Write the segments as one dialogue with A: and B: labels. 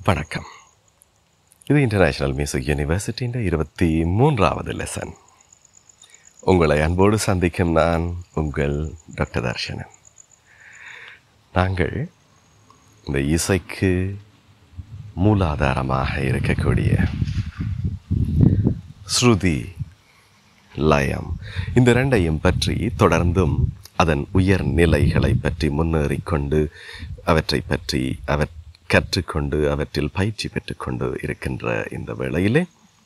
A: வணக்கம் இது international music யூனிவர்சிட்டியின் இருபத்தி மூன்றாவது லெசன் உங்களை அன்போடு சந்திக்கும் நான் உங்கள் டாக்டர் தர்ஷனன் நாங்கள் இந்த இசைக்கு மூலாதாரமாக இருக்கக்கூடிய ஸ்ருதி லயம் இந்த ரெண்டையும் பற்றி தொடர்ந்தும் அதன் உயர் நிலைகளை பற்றி முன்னேறிக்கொண்டு அவற்றை பற்றி அவர் கற்றுக்கொண்டு அவற்றில் பயிற்சி பெற்றுக்கொண்டு இருக்கின்ற இந்த வேளையிலே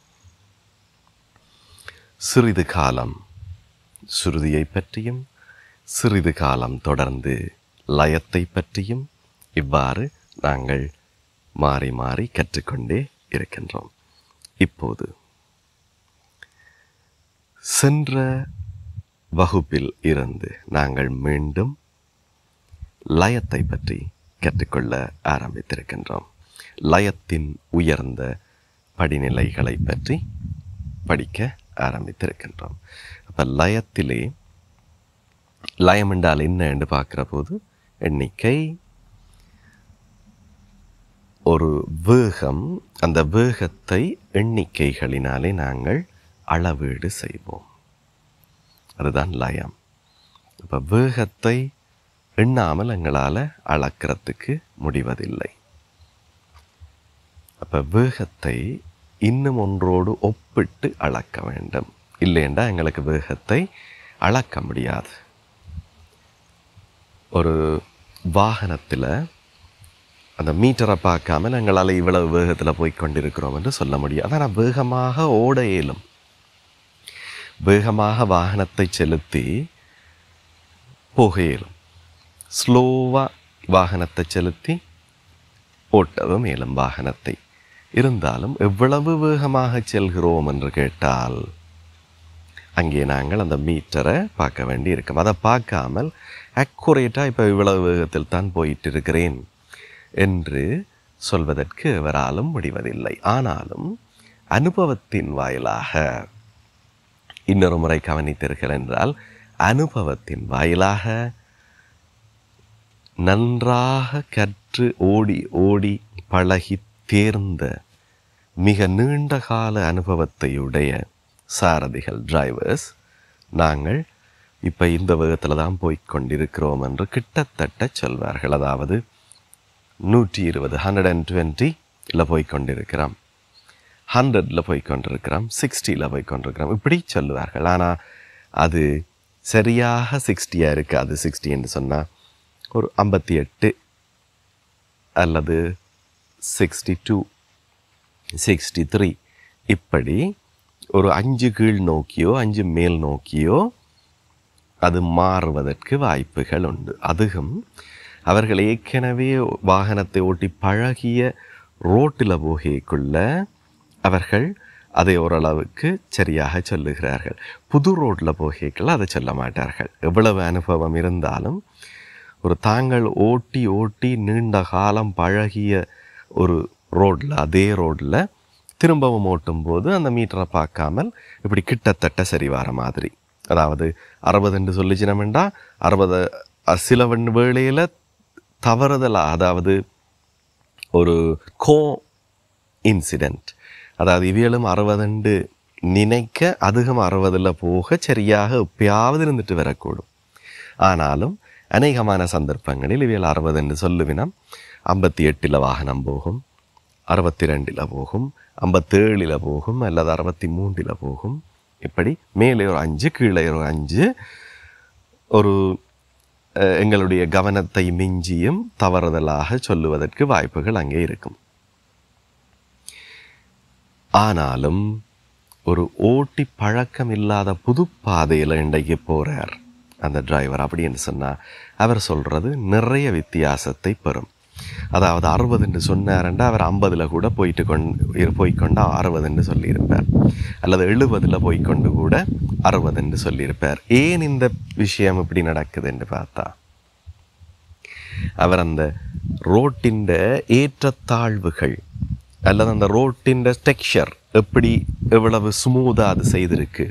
A: சிறிது காலம் சுருதியை பற்றியும் சிறிது காலம் தொடர்ந்து லயத்தை பற்றியும் இவ்வாறு நாங்கள் மாறி மாறி கற்றுக்கொண்டே இருக்கின்றோம் இப்போது சென்ற வகுப்பில் இருந்து நாங்கள் மீண்டும் லயத்தை பற்றி கற்றுக்கொள்ள ஆரம்பித்திருக்கின்றோம் லயத்தின் உயர்ந்த படிநிலைகளை பற்றி படிக்க ஆரம்பித்திருக்கின்றோம் அப்போ லயத்திலே லயம் என்றால் என்ன என்று பார்க்குற போது எண்ணிக்கை ஒரு வேகம் அந்த வேகத்தை எண்ணிக்கைகளினாலே நாங்கள் அளவீடு செய்வோம் அதுதான் லயம் அப்போ வேகத்தை எண்ணாமல் எங்களால் அளக்கிறதுக்கு முடிவதில்லை அப்போ வேகத்தை இன்னும் ஒன்றோடு ஒப்பிட்டு அளக்க வேண்டும் இல்லைண்டா எங்களுக்கு வேகத்தை அளக்க முடியாது ஒரு வாகனத்தில் அந்த மீட்டரை பார்க்காம எங்களால் இவ்வளவு வேகத்தில் போய் கொண்டிருக்கிறோம் என்று சொல்ல முடியாது ஆனால் வேகமாக ஓட இயலும் வேகமாக வாகனத்தை செலுத்தி போக இயலும் ஸ்லோவாக வாகனத்தை செலுத்தி ஓட்டவும் இயலும் வாகனத்தை இருந்தாலும் எவ்வளவு வேகமாக செல்கிறோம் என்று கேட்டால் அங்கே நாங்கள் அந்த மீட்டரை பார்க்க வேண்டி இருக்கும் அதை பார்க்காமல் அக்குரேட்டாக இப்போ இவ்வளவு வேகத்தில் தான் போயிட்டு இருக்கிறேன் என்று சொல்வதற்கு எவராலும் முடிவதில்லை ஆனாலும் அனுபவத்தின் வாயிலாக இன்னொரு முறை கவனித்தீர்கள் என்றால் அனுபவத்தின் வாயிலாக நன்றாக கற்று ஓடி ஓடி பழகி தேர்ந்த மிக நீண்ட கால அனுபவத்தையுடைய சாரதிகள் டிரைவர்ஸ் நாங்கள் இப்போ இந்த வேகத்தில் தான் போய்க் கொண்டிருக்கிறோம் என்று கிட்டத்தட்ட சொல்வார்கள் அதாவது நூற்றி இருபது ஹண்ட்ரட் அண்ட் டுவெண்ட்டியில் போய் கொண்டிருக்கிறோம் ஹண்ட்ரடில் போய் கொண்டிருக்கிறோம் சிக்ஸ்டியில் போய் கொண்டிருக்கிறோம் இப்படி சொல்லுவார்கள் ஆனால் அது சரியாக சிக்ஸ்டியாக இருக்காது சிக்ஸ்டி என்று சொன்னால் ஒரு ஐம்பத்தி எட்டு அல்லது சிக்ஸ்டி டூ சிக்ஸ்டி த்ரீ இப்படி ஒரு அஞ்சு கீழ் நோக்கியோ அஞ்சு மேல் நோக்கியோ அது மாறுவதற்கு வாய்ப்புகள் உண்டு அதுவும் அவர்கள் ஏற்கனவே வாகனத்தை ஓட்டி பழகிய ரோட்டில் போகைக்குள்ள அவர்கள் அதை ஓரளவுக்கு சரியாக சொல்லுகிறார்கள் புது ரோட்டில் போகைக்குள்ள அதை சொல்ல மாட்டார்கள் எவ்வளவு அனுபவம் இருந்தாலும் ஒரு தாங்கள் ஓட்டி ஓட்டி நீண்ட காலம் பழகிய ஒரு ரோட்டில் அதே ரோட்டில் திரும்பவும் ஓட்டும் போது அந்த மீட்டரை பார்க்காமல் இப்படி கிட்டத்தட்ட சரி வர மாதிரி அதாவது அறுபதுன்னு சொல்லிச்சினமெண்டா அறுபது சில வேளையில் தவறுதலாக அதாவது ஒரு கோ இன்சிடெண்ட் அதாவது இவியலும் அறுபதுண்டு நினைக்க அதிகம் அறுபதில் போக சரியாக எப்பயாவது இருந்துட்டு வரக்கூடும் ஆனாலும் அநேகமான சந்தர்ப்பங்களில் இவியல் அறுபது என்று சொல்லுவினம் ஐம்பத்தி எட்டில் வாகனம் போகும் அறுபத்தி ரெண்டில் போகும் ஐம்பத்தேழில் போகும் அல்லது அறுபத்தி மூன்றில் போகும் இப்படி மேலே ஒரு அஞ்சு கீழே ஒரு அஞ்சு ஒரு எங்களுடைய கவனத்தை மிஞ்சியும் தவறுதலாக சொல்லுவதற்கு வாய்ப்புகள் அங்கே இருக்கும் ஆனாலும் ஒரு ஓட்டி பழக்கம் இல்லாத புது பாதையில் இன்றைக்கு போகிறார் அந்த டிரைவர் அப்படின்னு சொன்னால் அவர் சொல்கிறது நிறைய வித்தியாசத்தை பெறும் அதாவது அறுபதுன்னு சொன்னார்ண்டா அவர் ஐம்பதில் கூட போயிட்டு கொண்டு போய்கொண்டு அறுபதுன்னு சொல்லியிருப்பார் அல்லது எழுபதில் போய்கொண்டு கூட அறுபதுன்னு சொல்லியிருப்பார் ஏன் இந்த விஷயம் இப்படி நடக்குதுன்னு பார்த்தா அவர் அந்த ரோட்டின் ஏற்றத்தாழ்வுகள் அல்லது அந்த ரோட்டின் டெக்ஸ்சர் எப்படி எவ்வளவு ஸ்மூத்தாக அது செய்திருக்கு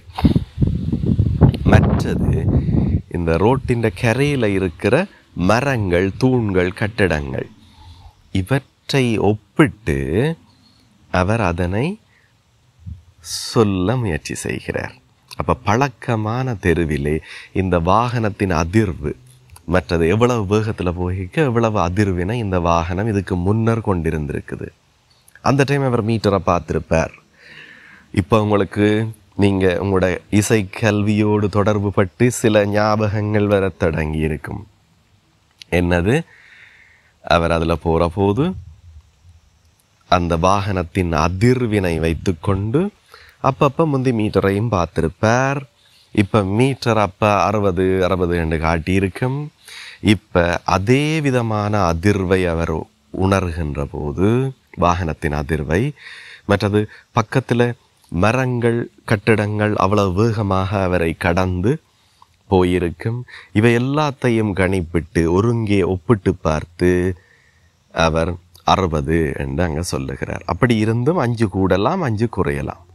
A: மற்றது இந்த ரோட்டின் கரையில் இருக்கிற மரங்கள் தூண்கள் கட்டிடங்கள் இவற்றை ஒப் ஒப்பிட்டு அவர் அதனை சொல்ல முயற்சி செய்கிறார் அப்போ பழக்கமான தெருவிலே இந்த வாகனத்தின் அதிர்வு மற்றது எவ்வளவு வேகத்தில் போகிக்க எவ்வளவு அதிர்வினை இந்த வாகனம் இதுக்கு முன்னர் கொண்டிருந்திருக்குது அந்த டைம் அவர் மீட்டரை பார்த்துருப்பார் இப்போ உங்களுக்கு நீங்கள் உங்களோட இசை கல்வியோடு தொடர்பு பட்டு சில ஞாபகங்கள் வர தொடங்கி இருக்கும் என்னது அவர் அதில் போகிற போது அந்த வாகனத்தின் அதிர்வினை வைத்துக்கொண்டு அப்பப்போ முந்தி மீட்டரையும் பார்த்துருப்பார் இப்போ மீட்டர் அப்போ அறுபது அறுபது என்று காட்டியிருக்கும் இப்போ அதே விதமான அதிர்வை அவர் உணர்கின்ற போது வாகனத்தின் அதிர்வை மற்றது பக்கத்தில் மரங்கள் கட்டிடங்கள் அவ்வளவு வேகமாக அவரை கடந்து போயிருக்கும் இவை எல்லாத்தையும் கணிப்பிட்டு ஒருங்கே ஒப்பிட்டு பார்த்து அவர் அறுபது என்று அங்கே சொல்லுகிறார் அப்படி இருந்தும் அஞ்சு கூடலாம் அஞ்சு குறையலாம்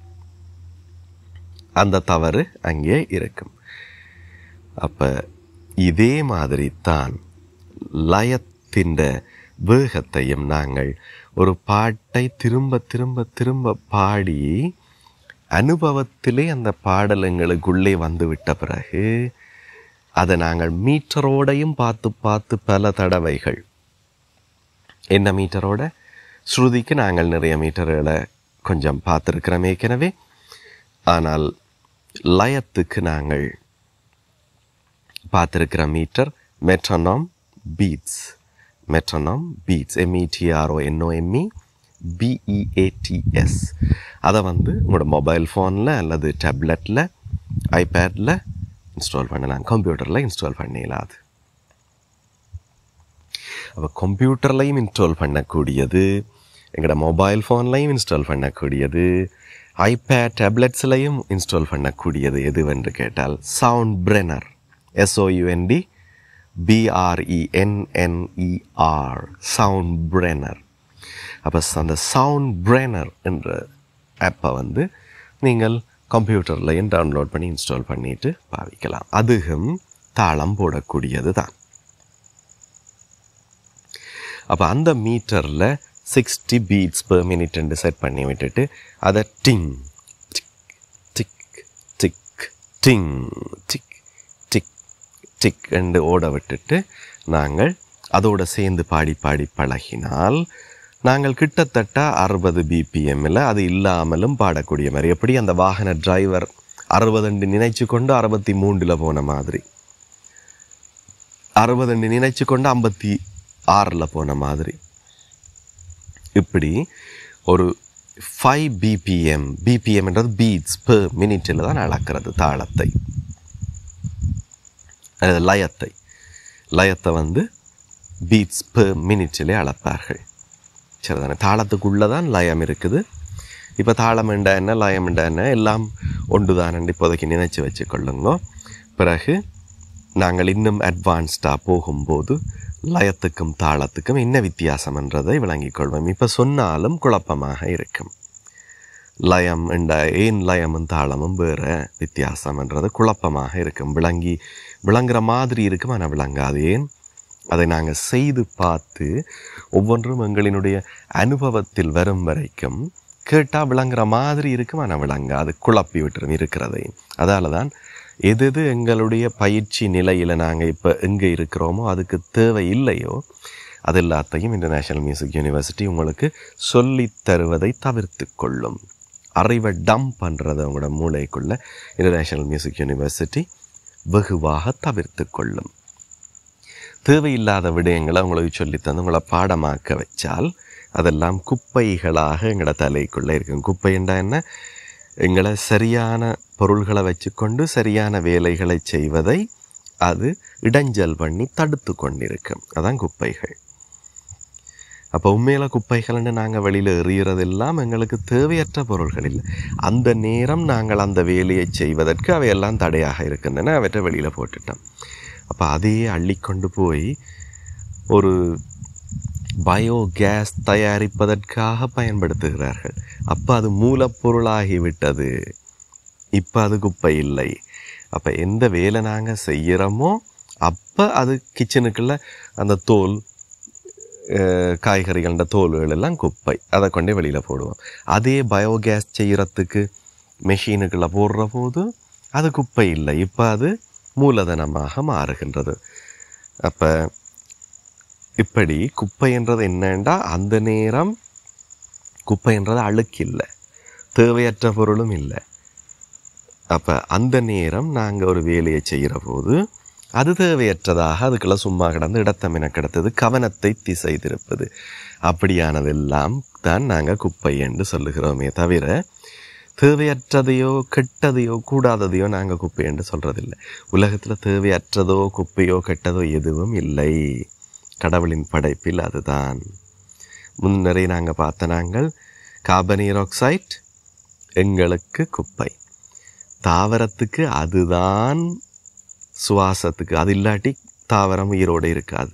A: அந்த தவறு அங்கே இருக்கும் அப்போ இதே மாதிரி தான் லயத்தின் வேகத்தையும் நாங்கள் ஒரு பாட்டை திரும்ப திரும்ப திரும்ப பாடி அனுபவத்திலே அந்த பாடல் எங்களுக்குள்ளே வந்து விட்ட பிறகு அதை நாங்கள் மீட்டரோடையும் பார்த்து பார்த்து பல தடவைகள் என்ன மீட்டரோட ஸ்ருதிக்கு நாங்கள் நிறைய மீட்டர்களை கொஞ்சம் பார்த்துருக்கிறோம் ஏற்கனவே ஆனால் லயத்துக்கு நாங்கள் பார்த்துருக்கிற meter metronome beats metronome beats M E T R O N O M E B E A T S அதை வந்து உங்களோட மொபைல் ஃபோனில் அல்லது டேப்லெட்டில் ஐபேடில் இன்ஸ்டால் பண்ணலாம் கம்ப்யூட்டரில் இன்ஸ்டால் பண்ணிடலாம் அது அப்போ கம்ப்யூட்டர்லையும் இன்ஸ்டால் பண்ணக்கூடியது எங்களோட மொபைல் ஃபோன்லையும் இன்ஸ்டால் பண்ணக்கூடியது ஐபேட் டேப்லெட்ஸ்லையும் இன்ஸ்டால் பண்ணக்கூடியது எதுவென்று கேட்டால் சவுண்ட் பிரெனர் எஸ்ஓயுஎன்டி பிஆர்இஎன்என்இஆர் சவுண்ட் பிரெனர் அப்போ அந்த சவுண்ட் பிரெனர் என்ற ஆப்பை வந்து நீங்கள் கம்ப்யூட்டர்லையும் டவுன்லோட் பண்ணி இன்ஸ்டால் பண்ணிட்டு பாவிக்கலாம் அதுவும் தாளம் போடக்கூடியது தான் அப்போ அந்த மீட்டரில் சிக்ஸ்டி பீட்ஸ் பெர் மினிட்னு செட் பண்ணி விட்டுட்டு அதை டிங் டிக் டிக் டிக் டிங் டிக் டிக் டிக் என்று ஓட விட்டுட்டு நாங்கள் அதோட சேர்ந்து பாடி பாடி பழகினால் நாங்கள் கிட்டத்தட்ட அறுபது பிபிஎம்மில் அது இல்லாமலும் பாடக்கூடிய மாதிரி எப்படி அந்த வாகன டிரைவர் அறுபதுண்டு நினைச்சு கொண்டு அறுபத்தி மூன்றில் போன மாதிரி அறுபதுண்டு நினைச்சு கொண்டு ஐம்பத்தி ஆறில் போன மாதிரி இப்படி ஒரு ஃபைவ் பிபிஎம் பிபிஎம்ன்றது பீட்ஸ் பெர் மினிட்டில் தான் அளக்கிறது தாளத்தை அதாவது லயத்தை லயத்தை வந்து பீட்ஸ் பெர் மினிட்டிலே அளப்பார்கள் சரிதானே தாளத்துக்குள்ளே தான் லயம் இருக்குது இப்போ தாளம் எண்டா என்ன லயம் எண்டா என்ன எல்லாம் ஒன்று தான் இப்போதைக்கு நினைச்சு வச்சுக்கொள்ளுங்க பிறகு நாங்கள் இன்னும் அட்வான்ஸ்டாக போகும்போது லயத்துக்கும் தாளத்துக்கும் என்ன வித்தியாசம்ன்றதை விளங்கிக் கொள்வோம் இப்போ சொன்னாலும் குழப்பமாக இருக்கும் லயம் என்ற ஏன் லயமும் தாளமும் வேறு வித்தியாசம்ன்றது குழப்பமாக இருக்கும் விளங்கி விளங்குற மாதிரி இருக்கும் ஆனால் விளங்காது ஏன் அதை நாங்கள் செய்து பார்த்து ஒவ்வொன்றும் எங்களினுடைய அனுபவத்தில் வரும் வரைக்கும் கேட்டால் விளங்குற மாதிரி இருக்கும் ஆனால் விளங்காது குழப்பி விட்டுரும் இருக்கிறதை அதால தான் எது எது எங்களுடைய பயிற்சி நிலையில் நாங்கள் இப்போ எங்கே இருக்கிறோமோ அதுக்கு தேவை இல்லையோ அது எல்லாத்தையும் இன்டர்நேஷ்னல் மியூசிக் யூனிவர்சிட்டி உங்களுக்கு சொல்லித் தருவதை தவிர்த்து கொள்ளும் அறிவை டம்ப் பண்ணுறதை உங்களோட மூளைக்குள்ள இன்டர்நேஷ்னல் மியூசிக் யூனிவர்சிட்டி வெகுவாக தவிர்த்து கொள்ளும் தேவையில்லாத விடயங்களை உங்களுக்கு சொல்லி தந்து உங்களை பாடமாக்க வச்சால் அதெல்லாம் குப்பைகளாக எங்களோட தலைக்குள்ளே இருக்கும் குப்பைண்டா என்ன எங்களை சரியான பொருள்களை வச்சுக்கொண்டு சரியான வேலைகளை செய்வதை அது இடைஞ்சல் பண்ணி தடுத்து கொண்டிருக்கும் அதான் குப்பைகள் அப்போ உண்மையில குப்பைகள்னு நாங்கள் வெளியில் எறிகிறதெல்லாம் எங்களுக்கு தேவையற்ற பொருள்கள் இல்லை அந்த நேரம் நாங்கள் அந்த வேலையை செய்வதற்கு அவையெல்லாம் தடையாக இருக்கின்றன அவற்றை வெளியில் போட்டுட்டோம் அப்போ அதையே அள்ளிக்கொண்டு போய் ஒரு பயோகேஸ் தயாரிப்பதற்காக பயன்படுத்துகிறார்கள் அப்போ அது மூலப்பொருளாகிவிட்டது இப்போ அது குப்பை இல்லை அப்போ எந்த வேலை நாங்கள் செய்கிறோமோ அப்போ அது கிச்சனுக்குள்ள அந்த தோல் அஹ், காய்கறிகளோட தோல்கள் எல்லாம் குப்பை அதை கொண்டே வெளியில் போடுவோம் அதே பயோகேஸ் செய்கிறதுக்கு மெஷினுக்குள்ளே போடுற போது அது குப்பை இல்லை இப்போ அது மூலதனமாக மாறுகின்றது அப்போ இப்படி குப்பை என்றது என்னண்டா அந்த நேரம் குப்பை என்றது அழுக்கு இல்லை தேவையற்ற பொருளும் இல்லை அப்போ அந்த நேரம் நாங்கள் ஒரு வேலையை செய்கிற போது அது தேவையற்றதாக அதுக்குள்ள சும்மா கிடந்து இடத்தமின கிடத்தது கவனத்தை திசை திருப்பது அப்படியானதெல்லாம் தான் நாங்கள் குப்பை என்று சொல்லுகிறோமே தவிர தேவையற்றதையோ கெட்டதையோ கூடாததையோ நாங்கள் குப்பை என்று சொல்கிறதில்லை உலகத்தில் தேவையற்றதோ குப்பையோ கெட்டதோ எதுவும் இல்லை கடவுளின் படைப்பில் அதுதான் முன்னரே நாங்கள் பார்த்த நாங்கள் கார்பனீர் ஆக்சைட் எங்களுக்கு குப்பை தாவரத்துக்கு அதுதான் சுவாசத்துக்கு அது இல்லாட்டி தாவரம் உயிரோடு இருக்காது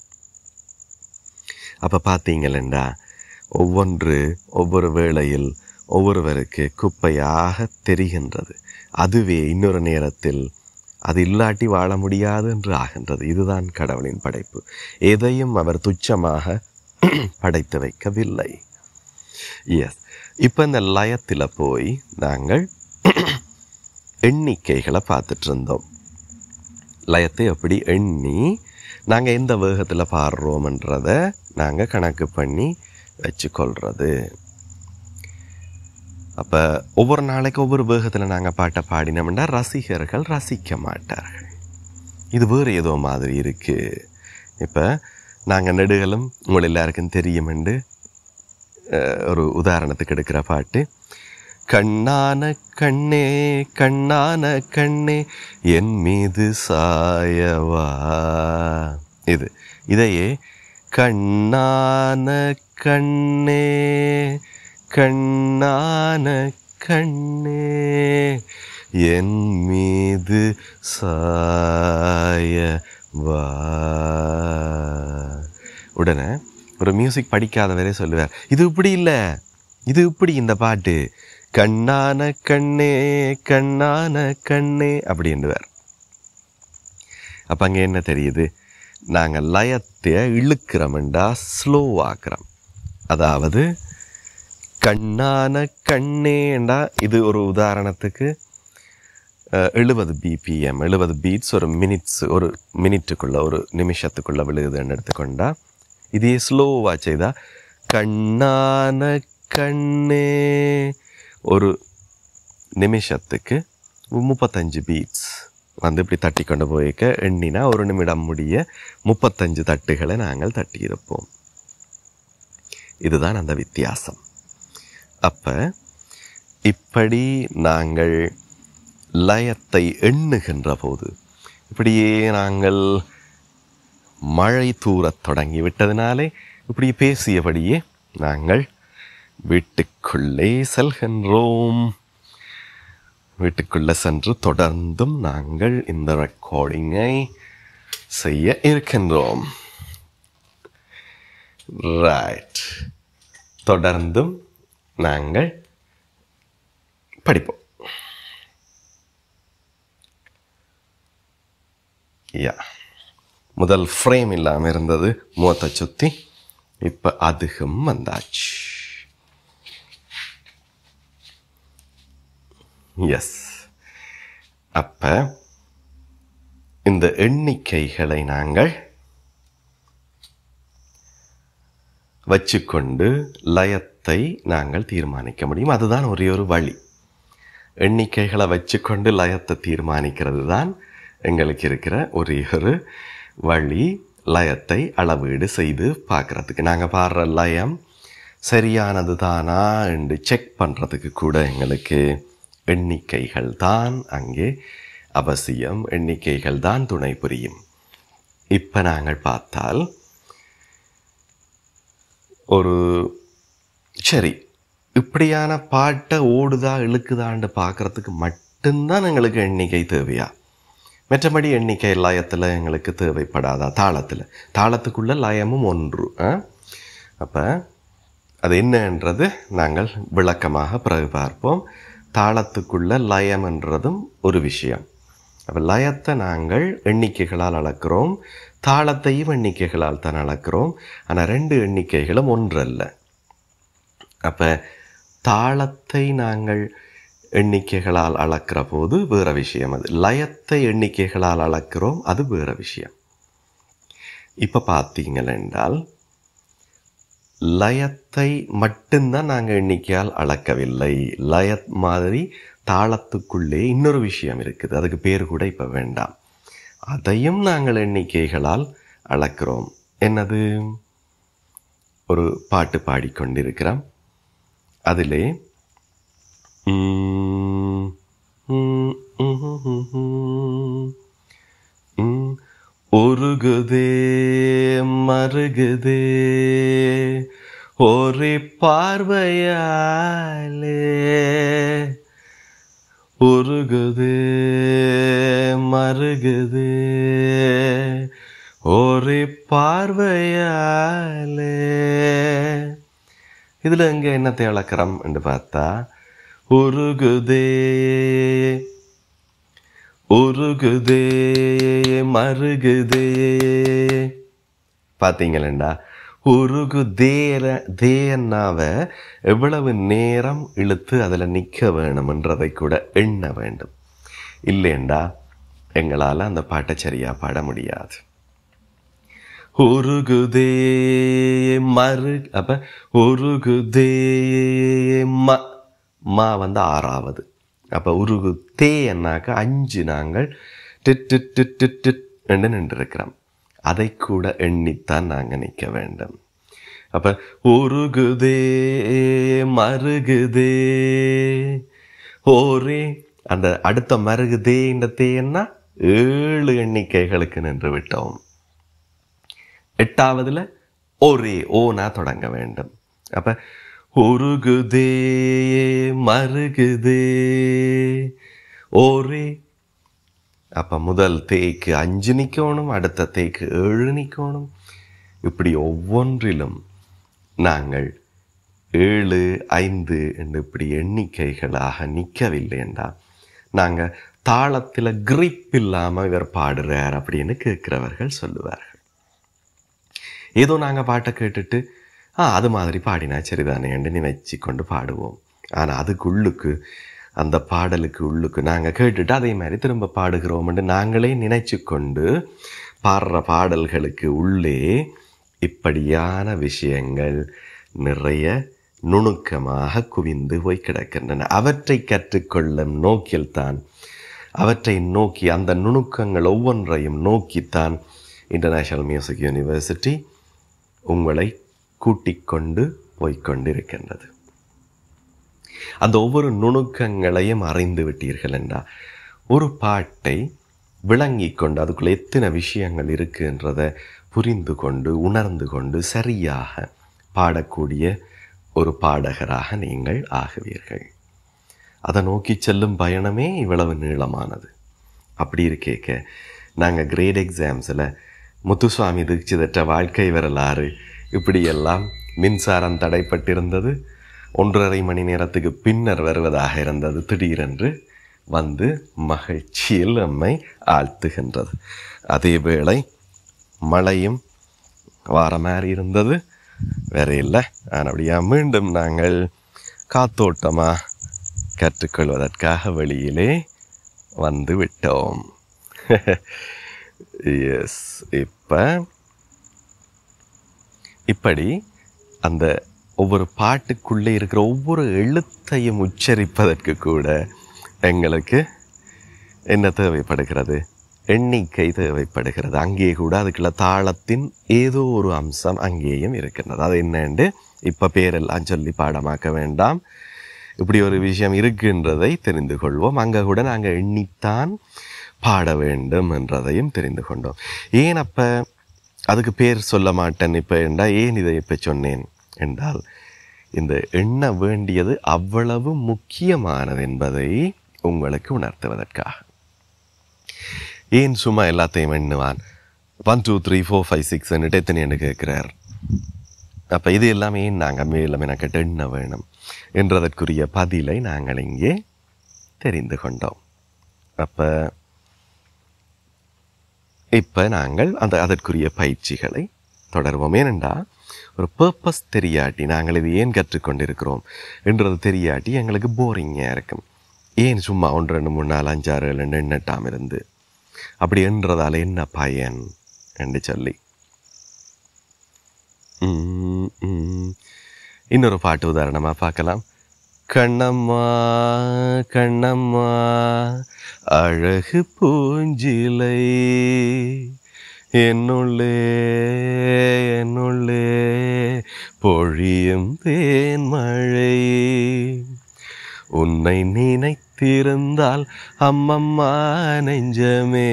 A: அப்போ பார்த்தீங்களா ஒவ்வொன்று ஒவ்வொரு வேளையில் ஒவ்வொருவருக்கு குப்பையாக தெரிகின்றது அதுவே இன்னொரு நேரத்தில் அது இல்லாட்டி வாழ முடியாது என்று ஆகின்றது இதுதான் கடவுளின் படைப்பு எதையும் அவர் துச்சமாக படைத்து வைக்கவில்லை எஸ் இப்போ இந்த லயத்தில் போய் நாங்கள் எண்ணிக்கைகளை பார்த்துட்டு இருந்தோம் லயத்தை எப்படி எண்ணி நாங்கள் எந்த வேகத்தில் பாடுறோம்ன்றதை நாங்கள் கணக்கு பண்ணி வச்சுக்கொள்கிறது அப்போ ஒவ்வொரு நாளைக்கு ஒவ்வொரு வேகத்தில் நாங்கள் பாட்டை பாடினோம்னா ரசிகர்கள் ரசிக்க மாட்டார்கள் இது வேறு ஏதோ மாதிரி இருக்குது இப்போ நாங்கள் நெடுகளும் உங்கள் எல்லாருக்கும் தெரியுமெண்டு அஹ், ஒரு உதாரணத்துக்கு எடுக்கிற பாட்டு கண்ணான கண்ணே கண்ணான கண்ணே என் மீது சாயவா இது இதையே கண்ணான கண்ணே கண்ணான கண்ணே என் மீது சாயவா உடனே ஒரு மியூசிக் படிக்காதவரே சொல்லுவார் இது இப்படி இல்லை இது இப்படி இந்த பாட்டு கண்ணான கண்ணே கண்ணான கண்ணே அப்படின்னுவார் அப்போ அங்கே என்ன தெரியுது நாங்கள் லயத்தை இழுக்கிறோம்டா ஸ்லோ ஆக்குறோம் அதாவது கண்ணான கண்ணேண்டா இது ஒரு உதாரணத்துக்கு எழுபது பிபிஎம் எழுபது பீட்ஸ் ஒரு மினிட்ஸ் ஒரு மினிட்டுக்குள்ள ஒரு நிமிஷத்துக்குள்ள விழுகுதுன்னு எடுத்துக்கொண்டா இதே ஸ்லோவாக செய்தா கண்ணான கண்ணே ஒரு நிமிஷத்துக்கு முப்பத்தஞ்சு பீட்ஸ் வந்து இப்படி தட்டி கொண்டு போய்க்க எண்ணினா ஒரு நிமிடம் முடிய முப்பத்தஞ்சு தட்டுகளை நாங்கள் தட்டியிருப்போம் இதுதான் அந்த வித்தியாசம் அப்போ இப்படி நாங்கள் லயத்தை எண்ணுகின்ற போது இப்படியே நாங்கள் மழை தூரத் தொடங்கி விட்டதினாலே இப்படி பேசியபடியே நாங்கள் வீட்டுக்குள்ளே செல்கின்றோம் வீட்டுக்குள்ளே சென்று தொடர்ந்தும் நாங்கள் இந்த ரெக்கார்டிங்கை செய்ய இருக்கின்றோம் ரைட் தொடர்ந்தும் நாங்கள் படிப்போம் யா முதல் ஃப்ரேம் இல்லாமல் இருந்தது முகத்தை சுற்றி இப்போ அதுகும் வந்தாச்சு எஸ் அப்போ இந்த எண்ணிக்கைகளை நாங்கள் வச்சுக்கொண்டு லயத்தை நாங்கள் தீர்மானிக்க முடியும் அதுதான் ஒரே ஒரு வழி எண்ணிக்கைகளை வச்சுக்கொண்டு லயத்தை தீர்மானிக்கிறது தான் எங்களுக்கு இருக்கிற ஒரே ஒரு வழி லயத்தை அளவீடு செய்து பார்க்குறதுக்கு நாங்கள் பாடுற லயம் சரியானது தானா என்று செக் பண்ணுறதுக்கு கூட எங்களுக்கு எண்ணிக்கைகள் தான் அங்கே அவசியம் எண்ணிக்கைகள் தான் துணை புரியும் இப்போ நாங்கள் பார்த்தால் ஒரு சரி இப்படியான பாட்டை ஓடுதா இழுக்குதான்னு பார்க்குறதுக்கு மட்டும்தான் எங்களுக்கு எண்ணிக்கை தேவையா மற்றபடி எண்ணிக்கை லயத்தில் எங்களுக்கு தேவைப்படாதா தாளத்தில் தாளத்துக்குள்ள லயமும் ஒன்று அப்போ அது என்னன்றது நாங்கள் விளக்கமாக பிறகு பார்ப்போம் தாளத்துக்குள்ள லயம்ன்றதும் ஒரு விஷயம் அப்போ லயத்தை நாங்கள் எண்ணிக்கைகளால் அளக்கிறோம் தாளத்தையும் எண்ணிக்கைகளால் தான் அளக்கிறோம் ஆனால் ரெண்டு எண்ணிக்கைகளும் ஒன்றல்ல அப்போ தாளத்தை நாங்கள் எண்ணிக்கைகளால் அளக்கிற போது வேற விஷயம் அது லயத்தை எண்ணிக்கைகளால் அளக்கிறோம் அது வேற விஷயம் இப்போ பார்த்தீங்கள் என்றால் லயத்தை மட்டும்தான் நாங்கள் எண்ணிக்கையால் அளக்கவில்லை லயத் மாதிரி தாளத்துக்குள்ளே இன்னொரு விஷயம் இருக்குது அதுக்கு பேர் கூட இப்போ வேண்டாம் அதையும் நாங்கள் எண்ணிக்கைகளால் அளக்கிறோம் என்னது ஒரு பாட்டு பாடிக்கொண்டிருக்கிறோம் அதிலே உம், உம், உம், உம், உம், உம், உருகுதே மருகுதே ஒரு பார்வையாலே உருகுதே மருகுதே ஒரு பார்வையாலே இதில் இங்கே என்னத்தை அளக்கிறோம் என்று பார்த்தா உருகுதே உருகுதே மருகுதே பார்த்தீங்களா உருகு தேர தேன்னாவ எவ்வளவு நேரம் இழுத்து அதில் நிற்க வேணும்ன்றதை கூட எண்ண வேண்டும் இல்லைண்டா எங்களால் அந்த பாட்டை சரியாக பாட முடியாது உருகுதே மறு அப்ப உருகுதே ம மா வந்து ஆறாவது அப்ப உருகு தே என்னாக்க அஞ்சு நாங்கள் டிட் டிட் டிட் டிட் டிட் என்று நின்றிருக்கிறோம் அதை கூட எண்ணித்தான் நாங்கள் நிற்க வேண்டும் அப்ப உருகுதே மருகுதே ஓரே அந்த அடுத்த மருகுதே இந்த தேன்னா ஏழு எண்ணிக்கைகளுக்கு நின்று விட்டோம் எட்டாவதுல ஒரே ஓனா தொடங்க வேண்டும் அப்ப உருகுதே மருகுதே ஒரே அப்ப முதல் தேய்க்கு அஞ்சு நிக்கணும் அடுத்த தேய்க்கு ஏழு நிக்கணும் இப்படி ஒவ்வொன்றிலும் நாங்கள் ஏழு ஐந்து என்று இப்படி எண்ணிக்கைகளாக நிற்கவில்லை என்றால் நாங்கள் தாளத்தில் கிரிப் இல்லாமல் இவர் பாடுறார் அப்படின்னு கேட்கிறவர்கள் சொல்லுவார்கள் ஏதோ நாங்கள் பாட்டை கேட்டுட்டு ஆ அது மாதிரி பாடினா சரிதானே என்று நினைச்சு கொண்டு பாடுவோம் ஆனால் அதுக்கு உள்ளுக்கு அந்த பாடலுக்கு உள்ளுக்கு நாங்கள் கேட்டுட்டு அதே மாதிரி திரும்ப பாடுகிறோம்னு நாங்களே நினைச்சு கொண்டு பாடுற பாடல்களுக்கு உள்ளே இப்படியான விஷயங்கள் நிறைய நுணுக்கமாக குவிந்து போய் கிடக்கின்றன அவற்றை கற்றுக்கொள்ளும் நோக்கில்தான் அவற்றை நோக்கி அந்த நுணுக்கங்கள் ஒவ்வொன்றையும் நோக்கித்தான் இன்டர்நேஷ்னல் மியூசிக் யூனிவர்சிட்டி உங்களை கூட்டிக் கொண்டு போய்க்கொண்டிருக்கின்றது அந்த ஒவ்வொரு நுணுக்கங்களையும் அறிந்து விட்டீர்கள் என்றால் ஒரு பாட்டை விளங்கி கொண்டு அதுக்குள்ள எத்தனை விஷயங்கள் இருக்குன்றதை புரிந்து கொண்டு உணர்ந்து கொண்டு சரியாக பாடக்கூடிய ஒரு பாடகராக நீங்கள் ஆகுவீர்கள் அதை நோக்கி செல்லும் பயணமே இவ்வளவு நீளமானது அப்படி இருக்கேக்க நாங்கள் கிரேட் எக்ஸாம்ஸில் முத்துசுவாமி தீட்சிதற்ற வாழ்க்கை வரலாறு இப்படியெல்லாம் மின்சாரம் தடைப்பட்டிருந்தது ஒன்றரை மணி நேரத்துக்கு பின்னர் வருவதாக இருந்தது திடீரென்று வந்து மகிழ்ச்சியில் நம்மை ஆழ்த்துகின்றது அதே வேளை மழையும் வார மாதிரி இருந்தது வேற இல்லை ஆனபடியா மீண்டும் நாங்கள் காத்தோட்டமாக கற்றுக்கொள்வதற்காக வெளியிலே வந்து விட்டோம் எஸ் இப்போ இப்படி அந்த ஒவ்வொரு பாட்டுக்குள்ளே இருக்கிற ஒவ்வொரு எழுத்தையும் உச்சரிப்பதற்கு கூட எங்களுக்கு என்ன தேவைப்படுகிறது எண்ணிக்கை தேவைப்படுகிறது அங்கே கூட அதுக்குள்ள தாளத்தின் ஏதோ ஒரு அம்சம் அங்கேயும் இருக்கின்றது அது என்னண்டு இப்போ பேரெல்லாம் சொல்லி பாடமாக்க வேண்டாம் இப்படி ஒரு விஷயம் இருக்கின்றதை தெரிந்து கொள்வோம் அங்கே கூட நாங்கள் எண்ணித்தான் பாட வேண்டும் என்றதையும் தெரிந்து கொண்டோம் ஏன் அப்போ அதுக்கு பேர் சொல்ல மாட்டேன் இப்போ என்றால் ஏன் இதை இப்போ சொன்னேன் என்றால் இந்த எண்ண வேண்டியது அவ்வளவு முக்கியமானது என்பதை உங்களுக்கு உணர்த்துவதற்காக ஏன் சும்மா எல்லாத்தையும் எண்ணுவான் one two three four five six எத்தனை என்று கேட்குறார் அப்போ இது எல்லாமே ஏன் நாங்கள் மேலும் எனக்கு எண்ண வேணும் என்றதற்குரிய பதிலை நாங்கள் இங்கே தெரிந்து கொண்டோம் அப்போ இப்போ நாங்கள் அந்த அதற்குரிய பயிற்சிகளை தொடர்வோம் ஏனென்றா ஒரு பர்பஸ் தெரியாட்டி நாங்கள் இது ஏன் கற்றுக்கொண்டிருக்கிறோம் என்றது தெரியாட்டி எங்களுக்கு போரிங்காக இருக்கும் ஏன் சும்மா ஒன்று ரெண்டு மூணு நாலு அஞ்சாறு ஏழு எண்ணு எண்ணட்டாம இருந்து அப்படி என்றதால என்ன பயன் என்று சொல்லி ம், ம். இன்னொரு பாட்டு உதாரணமாக பார்க்கலாம் கண்ணம்மா கண்ணம்மா அழகு பூஞ்சிலை என்னுள்ளே என்னுள்ளே பொழியும் தேன்மழை உன்னை நினைத்திருந்தால் அம்மம்மா நெஞ்சமே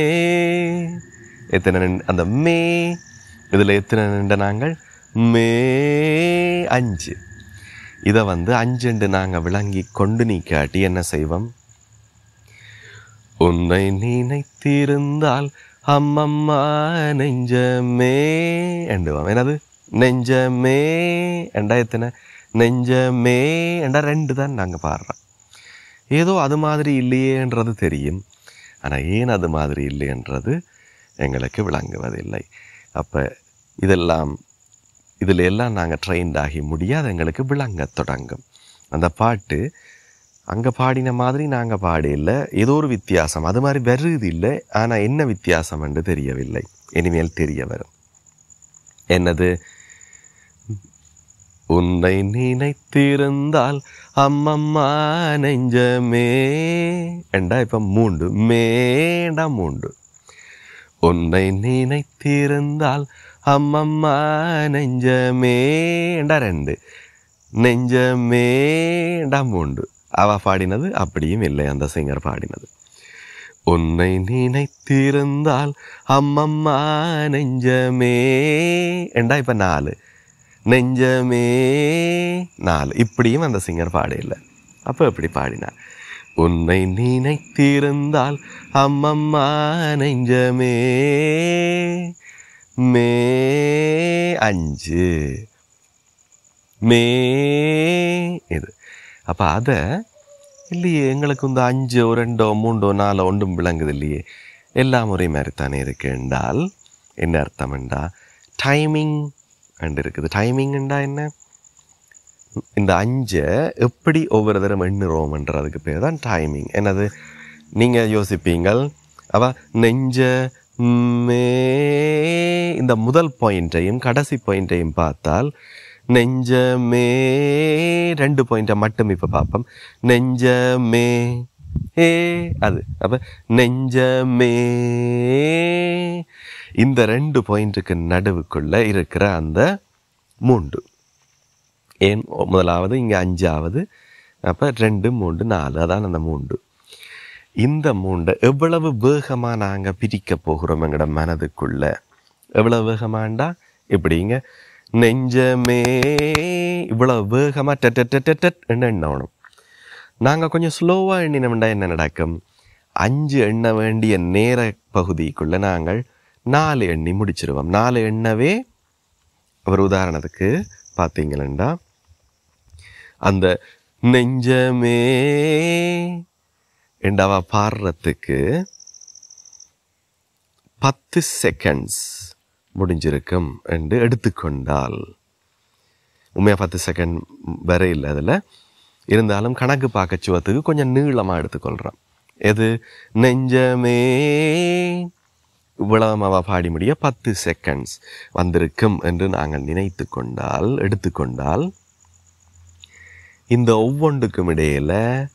A: எத்தனை நின்- அந்த மே இதில் எத்தனை நின்ற நாங்கள் மே அஞ்சு இதை வந்து அஞ்சுண்டு நாங்கள் விளங்கி கொண்டு நீ காட்டி என்ன செய்வோம் உன்னை நினைத்திருந்தால் அம்மம்மா நெஞ்சமே என்றுவோம் என்னது நெஞ்சமே என்றா எத்தனை நெஞ்சமே என்றா ரெண்டு தான் நாங்கள் பாடுறோம் ஏதோ அது மாதிரி இல்லையேன்றது தெரியும் ஆனால் ஏன் அது மாதிரி இல்லைன்றது எங்களுக்கு விளங்குவதில்லை அப்போ இதெல்லாம் இதில் எல்லாம் நாங்கள் ட்ரெயின்ட் ஆகி முடியாது எங்களுக்கு விளங்கத் தொடங்கும் அந்த பாட்டு அங்கே பாடின மாதிரி நாங்கள் பாடையில் ஏதோ ஒரு வித்தியாசம் அது மாதிரி வருது இல்லை ஆனால் என்ன வித்தியாசம் என்று தெரியவில்லை இனிமேல் தெரிய வரும் என்னது உன்னை நினைத்திருந்தால் அம்மம்மா நெஞ்சமே என்றா இப்போ மூண்டு மேடா மூண்டு உன்னை நினைத்திருந்தால் அம்மம்மா நெஞ்சமேண்டா ரெண்டு நெஞ்சமேண்டா மூண்டு அவ பாடினது அப்படியும் இல்லை அந்த சிங்கர் பாடினது உன்னை நினைத்திருந்தால் அம்மம்மா நெஞ்சமே என்றா இப்ப நாலு நெஞ்சமே நாலு இப்படியும் அந்த சிங்கர் பாடையில்லை அப்போ எப்படி பாடினார் உன்னை நினைத்திருந்தால் அம்மம்மா நெஞ்சமே மே அஞ்சு மே இது அப்போ அதை இல்லையே எங்களுக்கு இந்த அஞ்சோ ரெண்டோ மூண்டோ நாலோ ஒன்றும் விளங்குது இல்லையே எல்லாம் ஒரே மாதிரி தானே இருக்கு என்றால் என்ன அர்த்தம் என்றா டைமிங் அண்டு இருக்குது டைமிங்ண்டா என்ன இந்த அஞ்சை எப்படி ஒவ்வொரு தரம் எண்ணுறோம்ன்றதுக்கு பேர் தான் டைமிங் என்னது நீங்கள் யோசிப்பீங்கள் அவ நெஞ்ச மே இந்த முதல் பாயிண்ட்டையும் கடைசி பாயிண்ட்டையும் பார்த்தால் நெஞ்சமே ரெண்டு பாயிண்ட்டை மட்டும் இப்போ பார்ப்போம் நெஞ்சமே ஏ அது அப்போ நெஞ்சமே இந்த ரெண்டு பாயிண்ட்டுக்கு நடுவுக்குள்ள இருக்கிற அந்த மூண்டு ஏன் முதலாவது இங்கே அஞ்சாவது அப்போ ரெண்டு மூன்று நாலு அதான் அந்த மூண்டு இந்த மூண்டை எவ்வளவு வேகமாக நாங்கள் பிரிக்க போகிறோம் எங்களோட மனதுக்குள்ள எவ்வளவு வேகமாண்டா இப்படிங்க நெஞ்சமே இவ்வளவு வேகமாக டெட் டெட் எண்ணணும் நாங்கள் கொஞ்சம் ஸ்லோவாக எண்ணினோம்டா என்ன நடக்கும் அஞ்சு எண்ண வேண்டிய நேர பகுதிக்குள்ளே நாங்கள் நாலு எண்ணி முடிச்சிருவோம் நாலு எண்ணவே ஒரு உதாரணத்துக்கு பார்த்தீங்களா அந்த நெஞ்சமே என்றவா பாடுறதுக்கு பத்து செகண்ட்ஸ் முடிஞ்சிருக்கும் என்று எடுத்துக்கொண்டால் உண்மையாக பத்து செகண்ட் வர இல்லை அதில் இருந்தாலும் கணக்கு பார்க்க சுவத்துக்கு கொஞ்சம் நீளமாக எடுத்துக்கொள்கிறோம் எது நெஞ்சமே இவ்வளவு பாடி முடிய பத்து செகண்ட்ஸ் வந்திருக்கும் என்று நாங்கள் நினைத்து கொண்டால் எடுத்துக்கொண்டால் இந்த ஒவ்வொன்றுக்கும் இடையில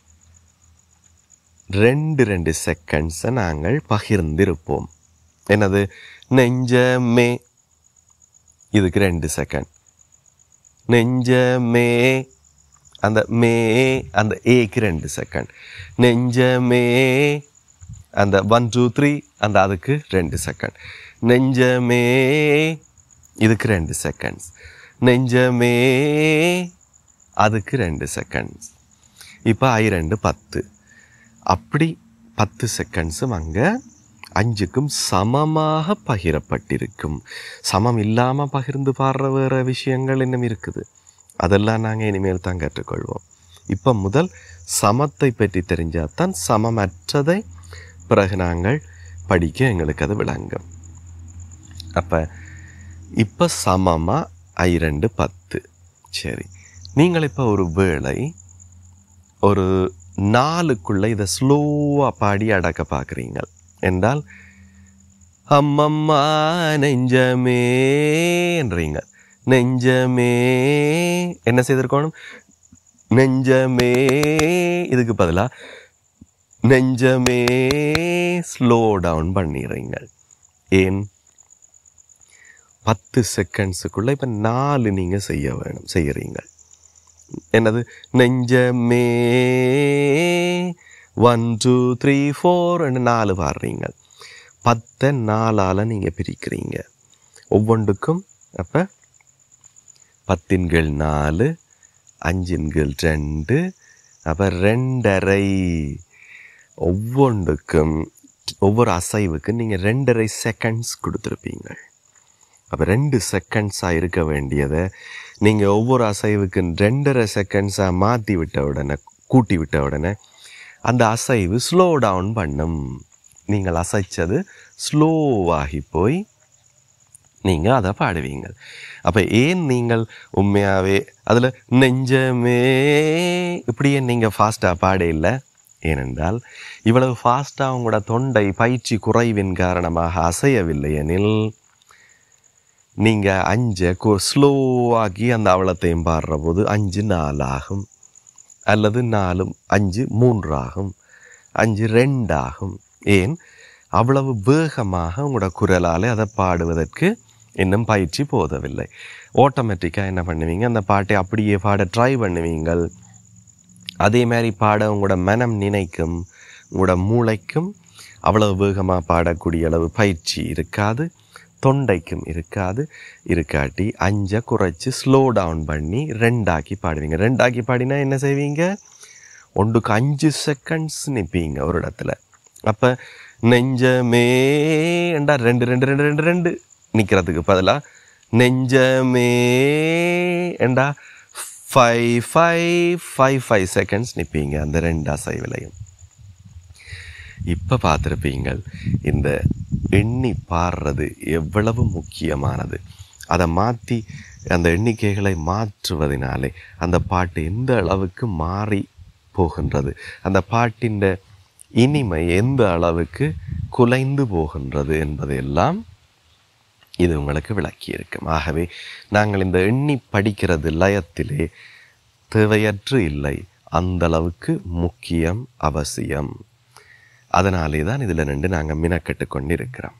A: ரெண்டு ரெண்டு செகண்ட்ஸை நாங்கள் பகிர்ந்திருப்போம் என்னது நெஞ்சமே இதுக்கு ரெண்டு செகண்ட் நெஞ்சமே அந்த மே அந்த ஏக்கு ரெண்டு செகண்ட் நெஞ்சமே அந்த ஒன் டூ த்ரீ அந்த அதுக்கு ரெண்டு செகண்ட் நெஞ்சமே இதுக்கு ரெண்டு செகண்ட்ஸ் நெஞ்சமே அதுக்கு ரெண்டு செகண்ட்ஸ் இப்போ ஐ ரெண்டு பத்து அப்படி பத்து செகண்ட்ஸும் அங்கே அஞ்சுக்கும் சமமாக பகிரப்பட்டிருக்கும் சமம் இல்லாமல் பகிர்ந்து பாடுற வேறு விஷயங்கள் இன்னும் இருக்குது அதெல்லாம் நாங்கள் இனிமேல் தான் கற்றுக்கொள்வோம் இப்போ முதல் சமத்தை பற்றி தெரிஞ்சால் தான் சமமற்றதை பிறகு நாங்கள் படிக்க எங்களுக்கு அது விளங்கும் அப்போ இப்போ சமமாக ஐ ரெண்டு பத்து சரி நீங்கள் இப்போ ஒரு வேளை ஒரு நாலுக்குள்ளே இதை ஸ்லோவாக பாடி அடக்க பார்க்குறீங்க என்றால் அம்மம்மா நெஞ்சமேன்றீங்க நெஞ்சமே என்ன செய்திருக்கணும் நெஞ்சமே இதுக்கு பதிலாக நெஞ்சமே ஸ்லோ டவுன் பண்ணிடுறீங்க ஏன் பத்து செகண்ட்ஸுக்குள்ள இப்போ நாலு நீங்கள் செய்ய வேணும் செய்கிறீங்க என்னது நெஞ்சமே ஒன் டூ த்ரீ ஃபோர் நாலு பாடுறீங்க பத்தை நாலால் நீங்கள் பிரிக்கிறீங்க ஒவ்வொன்றுக்கும் அப்போ பத்தின்கள் நாலு அஞ்சின்கள் ரெண்டு அப்போ ரெண்டரை ஒவ்வொன்றுக்கும் ஒவ்வொரு அசைவுக்கும் நீங்கள் ரெண்டரை செகண்ட்ஸ் கொடுத்துருப்பீங்க அப்போ ரெண்டு செகண்ட்ஸாக இருக்க வேண்டியதை நீங்கள் ஒவ்வொரு அசைவுக்கும் ரெண்டரை செகண்ட்ஸாக மாற்றி விட்ட உடனே கூட்டி விட்ட உடனே அந்த அசைவு ஸ்லோ டவுன் பண்ணும் நீங்கள் அசைச்சது ஸ்லோவாகி போய் நீங்கள் அதை பாடுவீங்க அப்போ ஏன் நீங்கள் உண்மையாகவே அதில் நெஞ்சமே இப்படியே நீங்கள் ஃபாஸ்ட்டாக பாட இல்லை ஏனென்றால் இவ்வளவு ஃபாஸ்ட்டாக உங்களோட தொண்டை பயிற்சி குறைவின் காரணமாக அசையவில்லை எனில் நீங்கள் அஞ்சை ஸ்லோவாக்கி அந்த அவலத்தையும் பாடுற போது அஞ்சு நாலாகும் அல்லது நாலு அஞ்சு மூன்றாகும் அஞ்சு ரெண்டாகும் ஏன் அவ்வளவு வேகமாக உங்களோட குரலால் அதை பாடுவதற்கு இன்னும் பயிற்சி போதவில்லை ஆட்டோமேட்டிக்காக என்ன பண்ணுவீங்க அந்த பாட்டை அப்படியே பாட ட்ரை பண்ணுவீங்கள் அதே மாதிரி பாட உங்களோட மனம் நினைக்கும் உங்களோட மூளைக்கும் அவ்வளவு வேகமாக பாடக்கூடிய அளவு பயிற்சி இருக்காது தொண்டைக்கும் இருக்காது இருக்காட்டி அஞ்சை குறைச்சி ஸ்லோ டவுன் பண்ணி ரெண்டாக்கி பாடுவீங்க ரெண்டாக்கி பாடினா என்ன செய்வீங்க ஒன்றுக்கு அஞ்சு செகண்ட்ஸ் நிற்பீங்க ஒரு இடத்துல அப்போ நெஞ்சமே என்றா ரெண்டு ரெண்டு ரெண்டு ரெண்டு ரெண்டு நிற்கிறதுக்கு பதிலாக நெஞ்சமே என்றா five five five five seconds நிற்பீங்க அந்த ரெண்டு அசைவிலையும் இப்போ பார்த்துருப்பீங்கள் இந்த எண்ணி பாடுறது எவ்வளவு முக்கியமானது அதை மாற்றி அந்த எண்ணிக்கைகளை மாற்றுவதனாலே அந்த பாட்டு எந்த அளவுக்கு மாறி போகின்றது அந்த பாட்டின் இனிமை எந்த அளவுக்கு குலைந்து போகின்றது என்பதையெல்லாம் இது உங்களுக்கு விளக்கி இருக்கும் ஆகவே நாங்கள் இந்த எண்ணி படிக்கிறது லயத்திலே தேவையற்று இல்லை அந்த அளவுக்கு முக்கியம் அவசியம் அதனாலே தான் இதில் நின்று நாங்கள் மினக்கெட்டு கொண்டு இருக்கிறோம்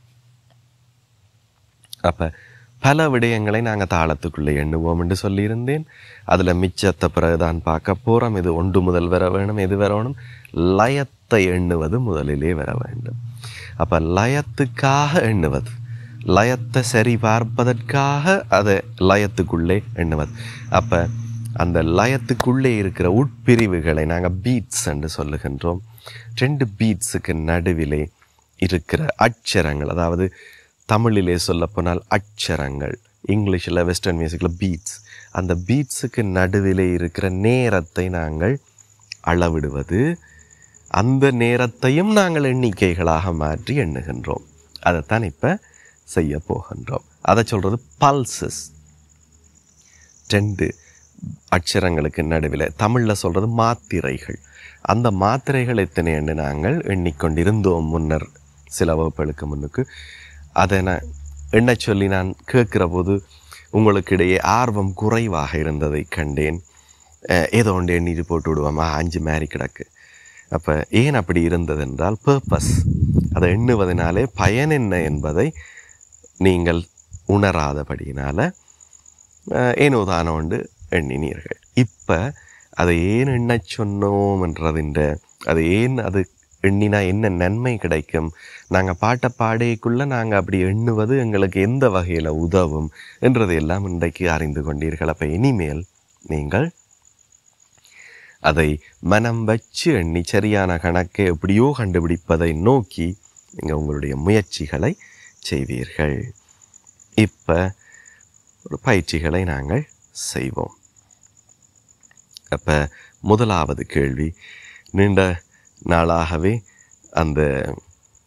A: அப்போ பல விடயங்களை நாங்கள் தாளத்துக்குள்ளே எண்ணுவோம் என்று சொல்லியிருந்தேன் அதில் மிச்சத்தை பிறகுதான் பார்க்க போகிறோம் இது ஒன்று முதல் வர வேணும் எது வரணும் லயத்தை எண்ணுவது முதலிலே வர வேண்டும் அப்போ லயத்துக்காக எண்ணுவது லயத்தை சரி பார்ப்பதற்காக அதை லயத்துக்குள்ளே எண்ணுவது அப்போ அந்த லயத்துக்குள்ளே இருக்கிற உட்பிரிவுகளை நாங்கள் பீட்ஸ் என்று சொல்லுகின்றோம் ரெண்டு பீட்ஸுக்கு நடுவிலே இருக்கிற அட்சரங்கள் அதாவது தமிழிலே சொல்லப்போனால் அட்சரங்கள் இங்கிலீஷில் வெஸ்டர்ன் மியூசிக்கில் பீட்ஸ் அந்த பீட்ஸுக்கு நடுவிலே இருக்கிற நேரத்தை நாங்கள் அளவிடுவது அந்த நேரத்தையும் நாங்கள் எண்ணிக்கைகளாக மாற்றி எண்ணுகின்றோம் அதைத்தான் இப்போ செய்ய போகின்றோம் அதை சொல்கிறது பல்சஸ் ரெண்டு அட்சரங்களுக்கு நடுவில் தமிழில் சொல்கிறது மாத்திரைகள் அந்த மாத்திரைகள் எத்தனை என்று நாங்கள் எண்ணிக்கொண்டிருந்தோம் முன்னர் சில வகுப்புகளுக்கு முன்னுக்கு அதை நான் எண்ண சொல்லி நான் கேட்குற போது உங்களுக்கு இடையே ஆர்வம் குறைவாக இருந்ததை கண்டேன் ஏதோ ஒன்று எண்ணிட்டு போட்டு விடுவோமா அஞ்சு மாரி கிடக்கு அப்போ ஏன் அப்படி இருந்தது என்றால் பர்பஸ் அதை எண்ணுவதனாலே பயன் என்ன என்பதை நீங்கள் உணராதபடியினால் ஏனோ தானோ உண்டு எண்ணினீர்கள் இப்போ அதை ஏன் எண்ண சொன்னோம் என்றதின்ற அது ஏன் அது எண்ணினா என்ன நன்மை கிடைக்கும் நாங்கள் பாட்டை பாடைக்குள்ளே நாங்கள் அப்படி எண்ணுவது எங்களுக்கு எந்த வகையில் உதவும் என்றதையெல்லாம் இன்றைக்கு அறிந்து கொண்டீர்கள் அப்போ இனிமேல் நீங்கள் அதை மனம் வச்சு எண்ணி சரியான கணக்கை எப்படியோ கண்டுபிடிப்பதை நோக்கி நீங்கள் உங்களுடைய முயற்சிகளை செய்வீர்கள் இப்போ ஒரு பயிற்சிகளை நாங்கள் செய்வோம் அப்போ முதலாவது கேள்வி நீண்ட நாளாகவே அந்த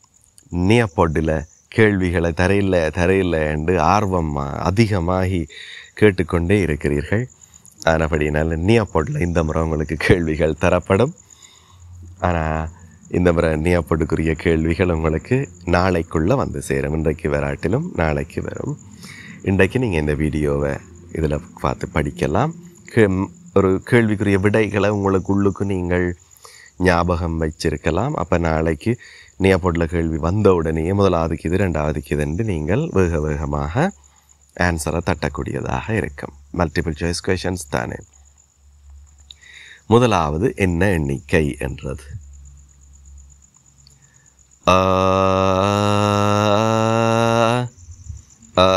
A: நியப்பொட்டில் கேள்விகளை தரையில் தரையில் என்று ஆர்வம் அதிகமாகி கேட்டுக்கொண்டே இருக்கிறீர்கள் ஆனபடினால் நியப்பொட்டில் இந்த முறை உங்களுக்கு கேள்விகள் தரப்படும் ஆனால் இந்த முறை நியப்பொட்டுக்குரிய கேள்விகள் உங்களுக்கு நாளைக்குள்ளே வந்து சேரும் இன்றைக்கு வராட்டிலும் நாளைக்கு வரும் இன்றைக்கு நீங்கள் இந்த வீடியோவை இதில் பார்த்து படிக்கலாம் கே- ஒரு கேள்விக்குரிய விடைகளை உங்களுக்கு உள்ளுக்கு நீங்கள் ஞாபகம் வச்சிருக்கலாம் அப்போ நாளைக்கு நியப்பொட்டில் கேள்வி வந்த உடனேயே முதலாவதுக்கு இது ரெண்டாவதுக்கு இதுன்னு நீங்கள் வேக வேகமாக ஆன்சரை தட்டக்கூடியதாக இருக்கும் மல்டிபிள் சாய்ஸ் கொஷன்ஸ் தானே முதலாவது என்ன எண்ணிக்கை என்றது ஆ, ஆ,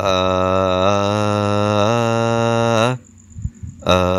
A: ஆ,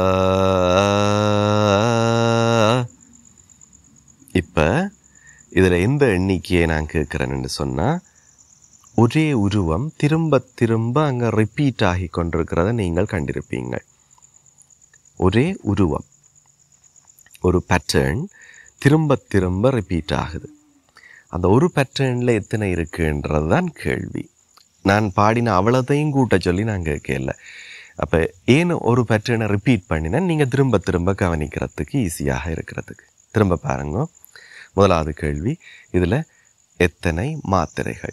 A: இப்போ இதில் எந்த எண்ணிக்கையை நான் கேட்குறேன்னு சொன்னால் ஒரே உருவம் திரும்ப திரும்ப அங்கே ரிப்பீட் ஆகி கொண்டிருக்கிறத நீங்கள் கண்டிருப்பீங்க ஒரே உருவம் ஒரு பேட்டர்ன் திரும்ப திரும்ப ரிப்பீட் ஆகுது அந்த ஒரு பேட்டர்னில் எத்தனை இருக்குன்றது தான் கேள்வி நான் பாடின அவ்வளோதையும் கூட்ட சொல்லி நான் கேட்கல அப்போ ஏன் ஒரு பேட்டர்னை ரிப்பீட் பண்ணினா நீங்கள் திரும்ப திரும்ப கவனிக்கிறதுக்கு ஈஸியாக இருக்கிறதுக்கு திரும்ப பாருங்க முதலாவது கேள்வி இதில் எத்தனை மாத்திரைகள்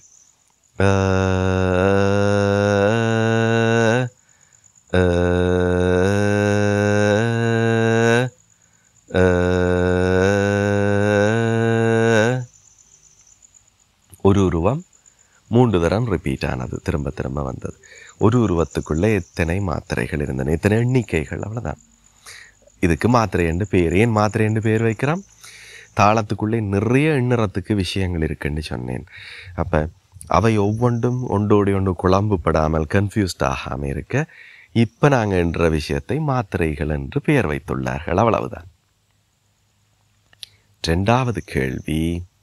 A: அஹ், அஹ், அஹ். ஒரு உருவம் மூன்று தரம் ரிப்பீட் ஆனது திரும்ப திரும்ப வந்தது ஒரு உருவத்துக்குள்ளே எத்தனை மாத்திரைகள் இருந்தன எத்தனை எண்ணிக்கைகள் அவ்வளவுதான் இதுக்கு மாத்திரை என்று பேர் ஏன் மாத்திரை என்று பேர் வைக்கிறோம் தாளத்துக்குள்ளே நிறைய எண்ணுறத்துக்கு விஷயங்கள் இருக்குன்னு சொன்னேன் அப்போ அவை ஒவ்வொன்றும் ஒன்றோடி ஒன்று குழம்புப்படாமல் கன்ஃபியூஸ்ட் ஆகாமல் இருக்க இப்போ நாங்கள் என்ற விஷயத்தை மாத்திரைகள் என்று பெயர் வைத்துள்ளார்கள் அவ்வளவுதான் ரெண்டாவது கேள்வி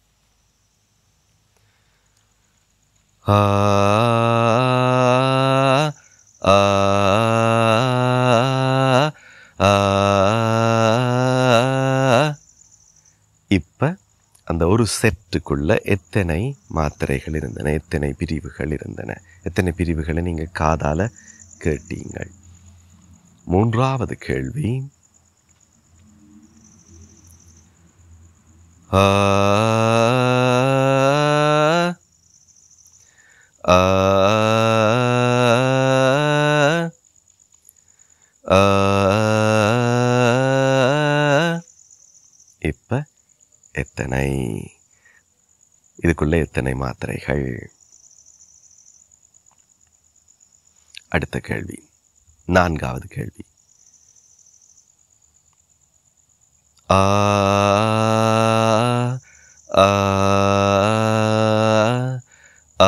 A: ஆ ஆ ஆ இப்ப அந்த ஒரு செட்டுக்குள்ள எத்தனை மாத்திரைகள் இருந்தன எத்தனை பிரிவுகள் இருந்தன எத்தனை பிரிவுகளை நீங்க காதால கேட்டீங்கள் மூன்றாவது கேள்வி ஆ ஆ ஆ இப்ப எத்தனை இதுக்குள்ள எத்தனை மாத்திரைகள் அடுத்த கேள்வி நான்காவது கேள்வி ஆ ஆ ஆ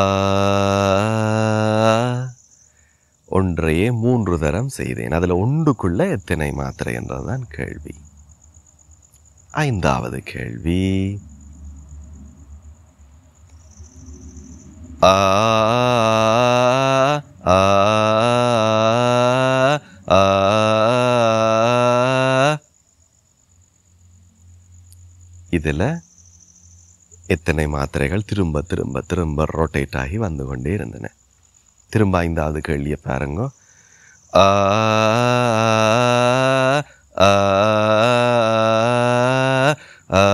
A: ஒன்றையே மூன்று தரம் செய்தேன் அதில் ஒன்றுக்குள்ள எத்தனை மாத்திரை என்றதுதான் கேள்வி ஐந்தாவது கேள்வி ஆ ஆ ஆ இதில் எத்தனை மாத்திரைகள் திரும்ப திரும்ப திரும்ப ரொட்டேட் ஆகி வந்து கொண்டே இருந்தன திரும்ப ஐந்தாவது கேள்வியை பாருங்க ஆ ஆ ஆ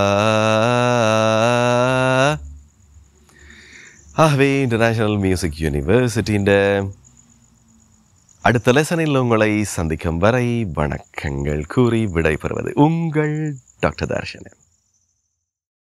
A: ஆகவே இன்டர்நேஷனல் மியூசிக் யூனிவர்சிட்டியின் அடுத்த லெசனில் உங்களை சந்திக்கும் வரை வணக்கங்கள் கூறி விடைபெறுவது உங்கள் டாக்டர் தர்ஷனன்